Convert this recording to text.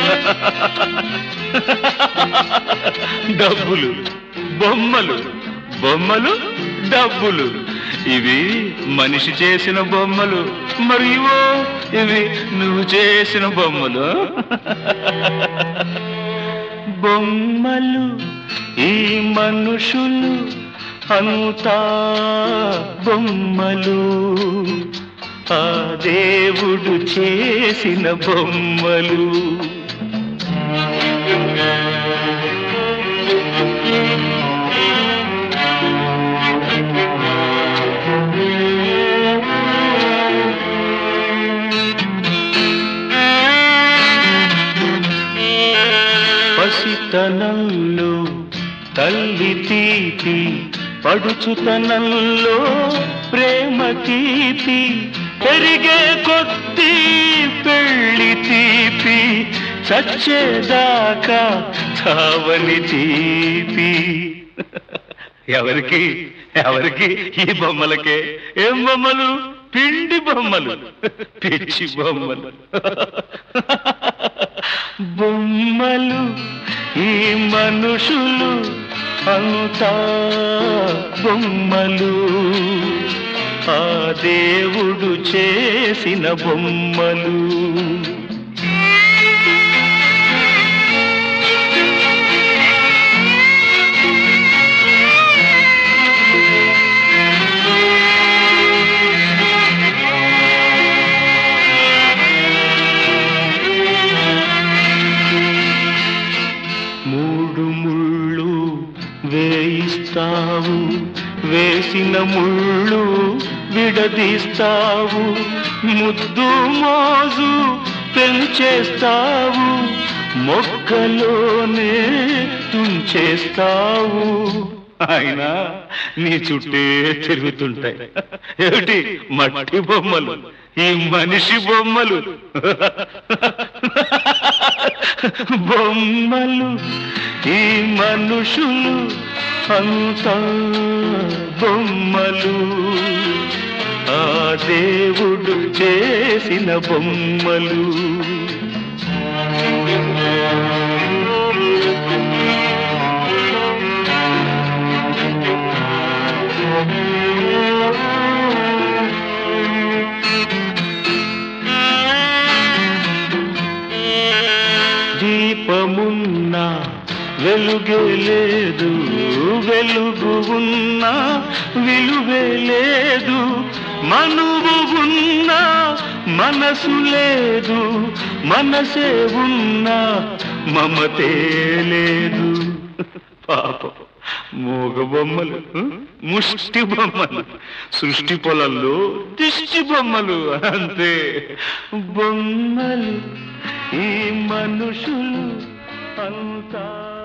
డబ్బులు బొమ్మలు బొమ్మలు డబ్బులు ఇవి మనిషి చేసిన బొమ్మలు మరి ఇవో ఇవి నువ్వు చేసిన బొమ్మలు బొమ్మలు ఈ మనుషులు అంతా బొమ్మలు ఆ దేవుడు చేసిన బొమ్మలు పసితనంలో తల్లి తీపి పడుచుతనంలో ప్రేమ తీపి పెరిగే కొద్దీ పెళ్లి తీపి చచ్చేదాకా చావని తీపి ఎవరికి ఎవరికి ఈ బొమ్మలకే ఏం బొమ్మలు పిండి బొమ్మలు పిచ్చి బొమ్మలు బొమ్మలు ఈ మనుషులు అంతా బొమ్మలు ఆ దేవుడు చేసిన బొమ్మలు మూడు ముళ్ళు వేయిస్తావు వేసిన ముళ్ళు విడదీస్తావు ముద్దు మోజు పెంచేస్తావు మొక్కలోనే తుంచేస్తావు ఆయన నీ చుట్టే తిరుగుతుంటాయి ఏమిటి మట్టి బొమ్మలు ఈ మనిషి బొమ్మలు బొమ్మలు ఈ మనుషులు అంతా బొమ్మలు ఆ దేవుడు చేసిన బొమ్మలు దీపమున్న వెలుగే లేదు వెలుగు ఉన్న విలువే లేదు మనువు ఉన్న మనసు లేదు మనసే ఉన్న మమతే లేదు పాపం మూగ బొమ్మలు ముష్టి బొమ్మలు సృష్టి పొలంలో దిష్టి బొమ్మలు అంతే బొమ్మలు ఈ మనుషులు అంతా